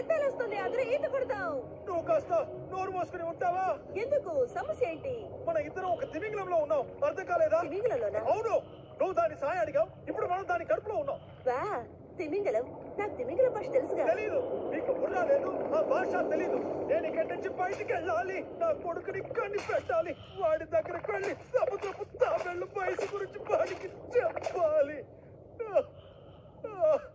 తెలుస్తుంది అందరూ ఈత కొడతాం నువ్వు కాస్త నోరు మూసుకుని ఉంటావా ఎందుకు సమస్య ఏంటి మన ఇద్దరం ఒక తిమింగలంలో ఉన్నాం అర్థం కాలేదా తిమింగలంలోనా అవును నువ్వు దాని సాయం అడిగావు ఇప్పుడు మనం దాని కడుపులో ఉన్నాం వా తిమింగలం నాకు తిమింగలం భాష తెలుసుగా తెలీదు నీకు బుర్ర లేదు ఆ భాష తెలీదు నేను ఇక్కడి నుంచి బయటికి వెళ్ళాలి నా కొడుకుని కన్ని పెట్టాలి వాడి దగ్గరకు వెళ్ళి సముద్రపు తాబెళ్ళు వయసు గురించి వాడికి చెప్పాలి ఆ, ఆ.